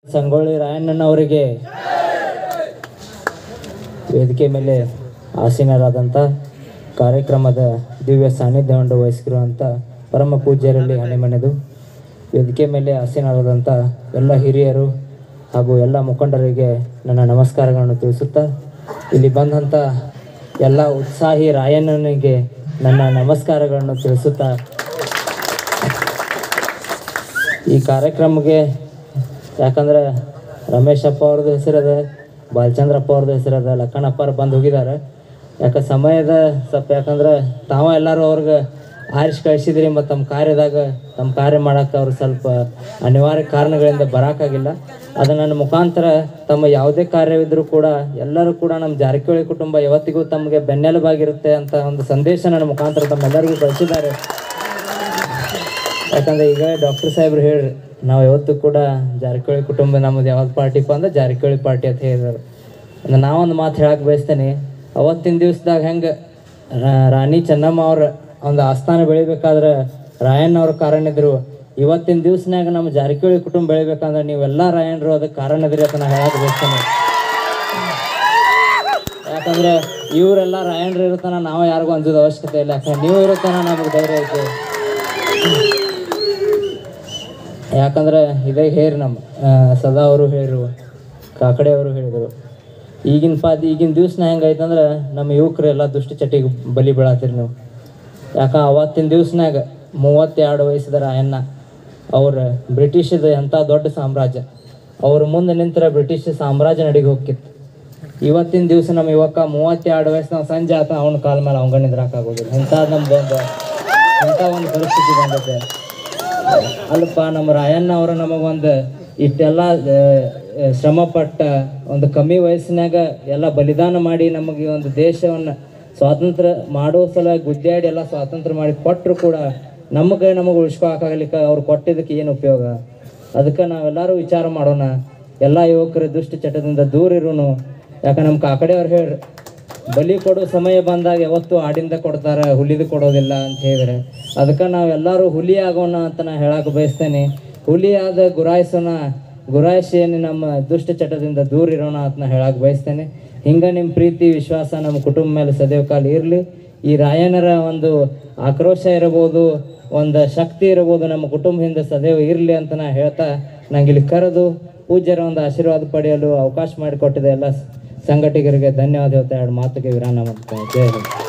ಸಂಗೊಳ್ಳಿ ರಾಯಣ್ಣನವರಿಗೆ ವೇದಿಕೆ ಮೇಲೆ ಆಸೀನರಾದಂಥ ಕಾರ್ಯಕ್ರಮದ ದಿವ್ಯ ಸಾನ್ನಿಧ್ಯವನ್ನು ವಹಿಸಿರುವಂಥ ಪರಮ ಪೂಜ್ಯರಲ್ಲಿ ಹಣೆಮಣೆದು ವೇದಿಕೆ ಮೇಲೆ ಆಸೀನರಾದಂಥ ಎಲ್ಲ ಹಿರಿಯರು ಹಾಗೂ ಎಲ್ಲ ಮುಖಂಡರಿಗೆ ನನ್ನ ನಮಸ್ಕಾರಗಳನ್ನು ತಿಳಿಸುತ್ತಾ ಇಲ್ಲಿ ಬಂದಂಥ ಎಲ್ಲ ಉತ್ಸಾಹಿ ರಾಯಣ್ಣನಿಗೆ ನನ್ನ ನಮಸ್ಕಾರಗಳನ್ನು ತಿಳಿಸುತ್ತಾ ಈ ಕಾರ್ಯಕ್ರಮಕ್ಕೆ ಯಾಕಂದ್ರೆ ರಮೇಶಪ್ಪ ಅವ್ರದ್ದು ಹೆಸರದ ಬಾಲಚಂದ್ರಪ್ಪ ಅವ್ರದ್ದು ಹೆಸರದ ಲಕ್ಕಣಪ್ಪ ಬಂದು ಹೋಗಿದ್ದಾರೆ ಯಾಕೆ ಸಮಯದ ಸ್ವಲ್ಪ ಯಾಕಂದ್ರೆ ತಾವ ಎಲ್ಲರೂ ಅವ್ರಿಗೆ ಆರಿಸಿ ಕಳಿಸಿದ್ರಿ ಮತ್ತು ತಮ್ಮ ಕಾರ್ಯದಾಗ ತಮ್ಮ ಕಾರ್ಯ ಮಾಡೋಕೆ ಅವ್ರು ಸ್ವಲ್ಪ ಅನಿವಾರ್ಯ ಕಾರಣಗಳಿಂದ ಬರೋಕ್ಕಾಗಿಲ್ಲ ಅದು ನನ್ನ ಮುಖಾಂತರ ತಮ್ಮ ಯಾವುದೇ ಕಾರ್ಯವಿದ್ರೂ ಕೂಡ ಎಲ್ಲರೂ ಕೂಡ ನಮ್ಮ ಜಾರಕಿಹೊಳಿ ಕುಟುಂಬ ಯಾವತ್ತಿಗೂ ತಮಗೆ ಬೆನ್ನೆಲುಬಾಗಿರುತ್ತೆ ಅಂತ ಒಂದು ಸಂದೇಶ ನನ್ನ ಮುಖಾಂತರ ತಮ್ಮೆಲ್ಲರಿಗೂ ಕಳಿಸಿದ್ದಾರೆ ಯಾಕಂದ್ರೆ ಈಗ ಡಾಕ್ಟರ್ ಸಾಹೇಬ್ರು ಹೇಳ್ರಿ ನಾವು ಯಾವತ್ತೂ ಕೂಡ ಜಾರಕಿಹೊಳಿ ಕುಟುಂಬ ನಮ್ಮದು ಯಾವ್ದು ಪಾರ್ಟಿಪ್ಪ ಅಂದ್ರೆ ಜಾರಕಿಹೊಳಿ ಪಾರ್ಟಿ ಅಂತ ಹೇಳಿದ್ರು ಅಂದ್ರೆ ನಾವೊಂದು ಮಾತು ಹೇಳಕ್ಕೆ ಬಯಸ್ತೇನೆ ಅವತ್ತಿನ ದಿವಸದಾಗ ಹೆಂಗೆ ರಾಣಿ ಚೆನ್ನಮ್ಮ ಅವ್ರ ಒಂದು ಆಸ್ಥಾನ ಬೆಳಿಬೇಕಾದ್ರೆ ರಾಯಣ್ಣ ಅವ್ರ ಕಾರಣ ಇದ್ರು ಇವತ್ತಿನ ದಿವಸನಾಗ ನಮ್ಮ ಜಾರಕಿಹೊಳಿ ಕುಟುಂಬ ಬೆಳಿಬೇಕಂದ್ರೆ ನೀವೆಲ್ಲ ರಾಯಣ್ಣರು ಅದಕ್ಕೆ ಕಾರಣ ಇದ್ರಿ ಅಂತ ನಾ ಹೇಳಕ್ಕೆ ಬಯಸ್ತೇನೆ ಯಾಕಂದ್ರೆ ಇವರೆಲ್ಲ ರಾಯಣ್ರು ಇರುತ್ತಾನ ನಾವು ಯಾರಿಗೂ ಅಂಜೋದು ಅವಶ್ಯಕತೆ ಇಲ್ಲ ಯಾಕಂದ್ರೆ ನೀವು ಇರುತ್ತಾನ ನಮಗೆ ಧೈರ್ಯ ಐತೆ ಯಾಕಂದ್ರೆ ಇದೇ ಹೇರಿ ನಮ್ಮ ಆ, ಸದಾ ಅವರು ಹೇಳಿರು ಕಾಕಡೆ ಅವರು ಹೇಳಿದರು ಈಗಿನ ಪಾದ ಈಗಿನ ದಿವ್ಸನ ಹೆಂಗೈತಂದ್ರೆ ನಮ್ಮ ಯುವಕರು ಎಲ್ಲ ದುಷ್ಟ ಚಟಿಗೆ ಬಲಿ ಬೀಳತ್ತೀರಿ ನೀವು ಯಾಕ ಅವತ್ತಿನ ದಿವ್ಸನಾಗ ಮೂವತ್ತೆರಡು ವಯಸ್ಸದ ರಾಯಣ್ಣ ಅವ್ರ ಬ್ರಿಟಿಷದ ಎಂಥ ದೊಡ್ಡ ಸಾಮ್ರಾಜ್ಯ ಅವ್ರ ಮುಂದೆ ನಿಂತರ ಬ್ರಿಟಿಷ್ ಸಾಮ್ರಾಜ್ಯ ನಡಿಗೆ ಹೋಗಿತ್ತು ಇವತ್ತಿನ ದಿವಸ ನಮ್ಮ ಯುವಕ ಮೂವತ್ತೆರಡು ವಯಸ್ಸು ನಾವು ಸಂಜೆ ಆತ ಅವನ ಕಾಲ ಮೇಲೆ ಅವಂಗ ನಿದ್ರಾಕಾಗೋದಿಲ್ಲ ಇಂಥ ನಮ್ದು ಒಂದು ಇಂಥ ಒಂದು ಪರಿಸ್ಥಿತಿ ಬಂದೈತೆ ಅಲ್ಪ ನಮ್ಮ ರಾಯಣ್ಣ ಅವರು ನಮಗೊಂದು ಇಷ್ಟೆಲ್ಲ ಆ, ಆ, ಶ್ರಮ ಪಟ್ಟ ಒಂದು ಕಮ್ಮಿ ವಯಸ್ಸಿನಾಗ ಎಲ್ಲ ಬಲಿದಾನ ಮಾಡಿ ನಮಗೆ ಈ ಒಂದು ದೇಶವನ್ನು ಸ್ವಾತಂತ್ರ್ಯ ಮಾಡೋ ಸಲ ಗುದ್ದಾಡಿ ಎಲ್ಲ ಸ್ವಾತಂತ್ರ್ಯ ಮಾಡಿ ಕೊಟ್ಟರು ಕೂಡ ನಮಗೆ ನಮಗೆ ಉಳಿಸ್ಕೊಳಕ್ಕಾಗಲಿಕ್ಕೆ ಅವ್ರು ಕೊಟ್ಟಿದ್ದಕ್ಕೆ ಏನು ಉಪಯೋಗ ಅದಕ್ಕೆ ನಾವೆಲ್ಲರೂ ವಿಚಾರ ಮಾಡೋಣ ಎಲ್ಲ ಯುವಕರು ದುಷ್ಟ ಚಟದಿಂದ ದೂರ ಇರೋನು ಯಾಕೆ ನಮ್ಮ ಕಾಕಡೆ ಅವ್ರು ಹೇಳ್ರಿ ಬಲಿ ಕೊಡೋ ಸಮಯ ಬಂದಾಗ ಯಾವತ್ತು ಆಡಿಂದ ಕೊಡ್ತಾರೆ ಹುಲಿದು ಕೊಡೋದಿಲ್ಲ ಅಂತ ಹೇಳಿದ್ರೆ ಅದಕ್ಕೆ ನಾವೆಲ್ಲರೂ ಹುಲಿ ಆಗೋಣ ಅಂತ ನಾ ಹೇಳಕ್ಕೆ ಬಯಸ್ತೇನೆ ಹುಲಿ ಆದ ಗುರಾಯಿಸೋಣ ಗುರಾಯಿಸಿ ನಮ್ಮ ದುಷ್ಟ ಚಟದಿಂದ ದೂರ ಇರೋಣ ಅಂತ ನಾ ಹೇಳಕ್ಕೆ ಬಯಸ್ತೇನೆ ಹಿಂಗೆ ನಿಮ್ಮ ಪ್ರೀತಿ ವಿಶ್ವಾಸ ನಮ್ಮ ಕುಟುಂಬ ಮೇಲೆ ಸದೈವ ಕಾಲ ಇರಲಿ ಈ ರಾಯಣ್ಣರ ಒಂದು ಆಕ್ರೋಶ ಇರಬಹುದು ಒಂದು ಶಕ್ತಿ ಇರಬಹುದು ನಮ್ಮ ಕುಟುಂಬದಿಂದ ಸದೈವ ಇರಲಿ ಅಂತ ನಾ ಹೇಳ್ತಾ ನಂಗೆ ಇಲ್ಲಿ ಕರೆದು ಪೂಜ್ಯರ ಒಂದು ಆಶೀರ್ವಾದ ಪಡೆಯಲು ಅವಕಾಶ ಮಾಡಿಕೊಟ್ಟಿದೆ ಎಲ್ಲ ಸಂಘಟಕರಿಗೆ ಧನ್ಯವಾದ ಹೇಳ್ತಾ ಎರಡು ಮಾತಿಗೆ ವಿರಾಮ ಮಾಡ್ತೇನೆ ಜೈ ಹಿಂದ್